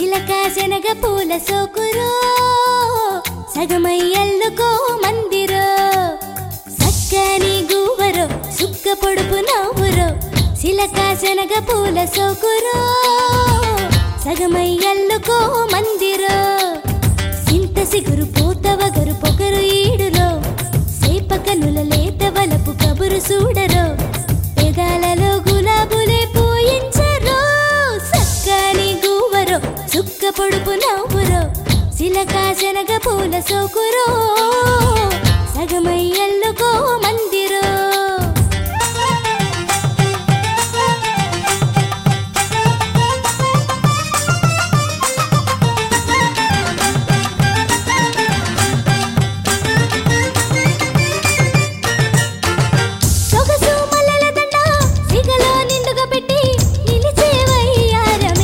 సిలక శనగ పూల సోకురో సగమై ఎల్లుకో మందిరో సక్కని గువ్వరో సుక్క పొడుపు నవ్వురో సిలక శనగ పూల సోకురో సగమై ఎల్లుకో మందిరో సింత సిగురు పూతవగరు పొగరు ఈడులో సేపకనుల లేత వలపు కబురు చూడరో పెదాలలో గులాబులే పూయించరో సక్కని గువ్వరో చుక్క పొడుపు నవ్వురో సిలక శనగ పూల సోకురో సగమై ఎల్లుకో మందిరో సొగసు మల్లెల దండ సిగలో నిండుగా పెట్టి నిలిచే వయ్యారమే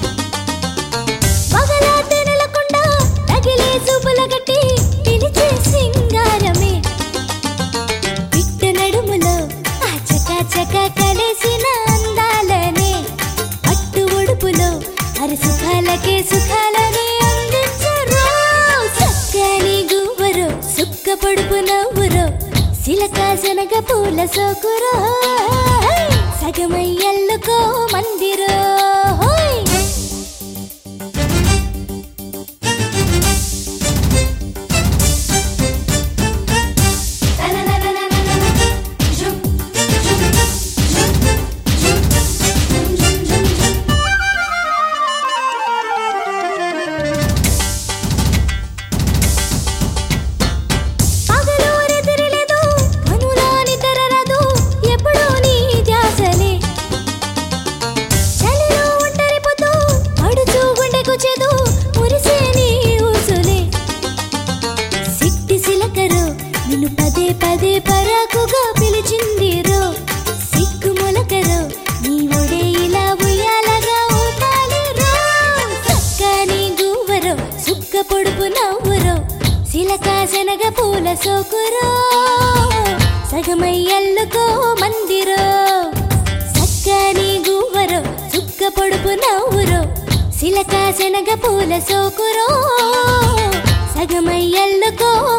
పగల తెనలకుండ తగిలే చూపుల గట్టి పిలిచే సింగారమే పిట్ట నడుములో ఆ చక చక కలిసిన అందాలనే పట్టు ఒడుపులో అరి సుఖాలకే సుఖాలనే అందించరు చక్కని గువ్వరు సుక్క పొడుపు నవ్వురు సిలక శనగ పూల సోకురో సగమై ఎల్లుకో మందిరో హోయ్ పగలూరెదిరలేదు, కనులోని తెరరదు, ఎప్పుడూ నీ ధ్యాసలే. చలిలో ఒంటరిపోతూ, పడుచు గుండెకు చెదు, మురిసే నీ ఊసులే. సిట్టి సిలకరు, నిన్ను పదే పదే పరాకుగా పిలిచిందిరో సిగ్గు మొలకరు నీ ఒడే ఇలా ఉయ్యాలగా ఊపాలిరో చక్కని గువ్వరు సుక్క పొడుపు నవ్వురు సిలక శనగ పూల సోకురో సగమై ఎల్లుకో మందిరో చక్కని గువ్వరు సుక్క పొడుపు నవ్వురు సిలక శనగ పూల సోకురో సగమై ఎల్లుకో